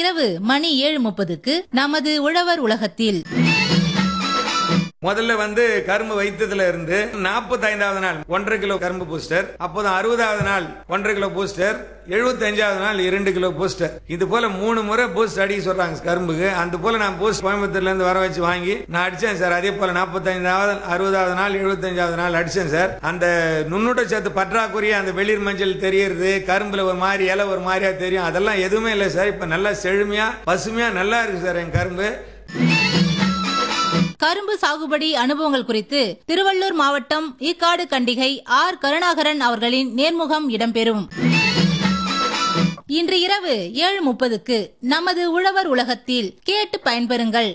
இன்றிரவு மணி ஏழு முப்பதுக்கு நமது உழவர் உலகத்தில் முதல்ல வந்து கரும்பு வைத்ததுல இருந்து நாற்பத்தைந்தாவது நாள் ஒன்றரை கிலோ கரும்பு பூஸ்டர் அப்போது அறுபதாவது நாள் ஒன்றரை கிலோ பூஸ்டர் எழுபத்தஞ்சாவது நாள் இரண்டு கிலோ பூஸ்டர் இது போல மூணு முறை பூஸ்ட் அடிக்க சொல்றாங்க கரும்புக்கு அந்த போல நான் பூஸ்ட் கோயம்புத்தூர்ல இருந்து வர வச்சு வாங்கி நான் அடிச்சேன் சார் அதே போல நாற்பத்தைந்தாவது அறுபதாவது நாள் எழுபத்தஞ்சாவது நாள் அடிச்சேன் சார் அந்த நுண்ணூட்ட சத்து பற்றாக்குறைய அந்த வெளிர் மஞ்சள் தெரியறது கரும்புல ஒரு மாதிரி இலை ஒரு மாதிரியா தெரியும் அதெல்லாம் எதுவுமே இல்லை சார் இப்ப நல்லா செழுமையா பசுமையா நல்லா இருக்கு சார் என் கரும்பு கரும்பு சாகுபடி அனுபவங்கள் குறித்து திருவள்ளூர் மாவட்டம் ஈக்காடு கண்டிகை ஆர் கருணாகரன் அவர்களின் நேர்முகம் இடம்பெறும் இன்று இரவு ஏழு முப்பதுக்கு நமது உழவர் உலகத்தில் கேட்டு பயன்பெறுங்கள்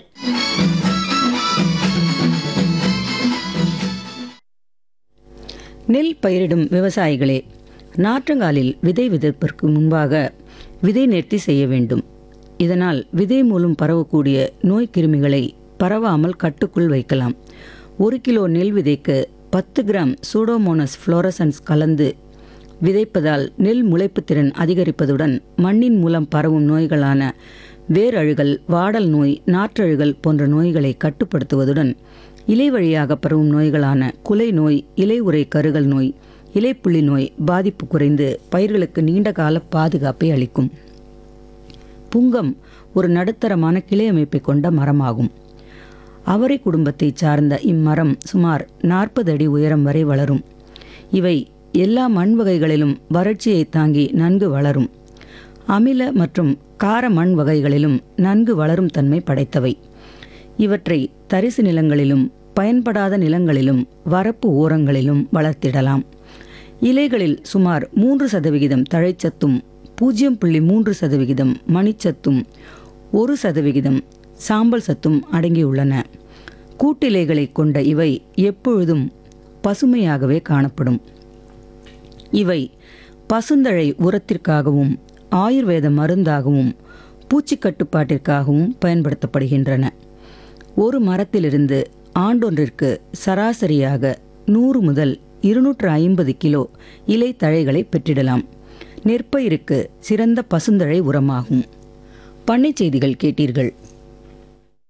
நெல் பயிரிடும் விவசாயிகளே நாற்றங்காலில் விதை விதைப்பிற்கு முன்பாக விதை நேர்த்தி செய்ய வேண்டும் இதனால் விதை மூலம் பரவக்கூடிய நோய் கிருமிகளை பரவாமல் கட்டுக்குள் வைக்கலாம் ஒரு கிலோ நெல் விதைக்கு பத்து கிராம் சூடோமோனஸ் ஃப்ளோரசன்ஸ் கலந்து விதைப்பதால் நெல் முளைப்புத் திறன் அதிகரிப்பதுடன் மண்ணின் மூலம் பரவும் நோய்களான வேரழுகல் வாடல் நோய் நாற்றழுகல் போன்ற நோய்களை கட்டுப்படுத்துவதுடன் இலை வழியாக பரவும் நோய்களான குலை நோய் இலை உறை கருகல் நோய் இலைப்புள்ளி நோய் பாதிப்பு குறைந்து பயிர்களுக்கு நீண்ட கால பாதுகாப்பை அளிக்கும் புங்கம் ஒரு நடுத்தரமான கிளை அமைப்பை கொண்ட மரமாகும் அவரை குடும்பத்தைச் சார்ந்த இம்மரம் சுமார் நாற்பது அடி உயரம் வரை வளரும் இவை எல்லா மண் வகைகளிலும் வறட்சியை தாங்கி நன்கு வளரும் அமில மற்றும் கார மண் வகைகளிலும் நன்கு வளரும் தன்மை படைத்தவை இவற்றை தரிசு நிலங்களிலும் பயன்படாத நிலங்களிலும் வரப்பு ஓரங்களிலும் வளர்த்திடலாம் இலைகளில் சுமார் மூன்று சதவிகிதம் தழைச்சத்தும் பூஜ்ஜியம் புள்ளி மூன்று சதவிகிதம் மணிச்சத்தும் ஒரு சதவிகிதம் சாம்பல் சத்தும் அடங்கியுள்ளன கூட்டிலைகளை கொண்ட இவை எப்பொழுதும் பசுமையாகவே காணப்படும் இவை பசுந்தழை உரத்திற்காகவும் ஆயுர்வேத மருந்தாகவும் பூச்சிக் கட்டுப்பாட்டிற்காகவும் பயன்படுத்தப்படுகின்றன ஒரு மரத்திலிருந்து ஆண்டொன்றிற்கு சராசரியாக நூறு முதல் இருநூற்று ஐம்பது கிலோ இலை தழைகளை பெற்றிடலாம் நெற்பயிருக்கு சிறந்த பசுந்தழை உரமாகும் பண்ணைச் செய்திகள் கேட்டீர்கள்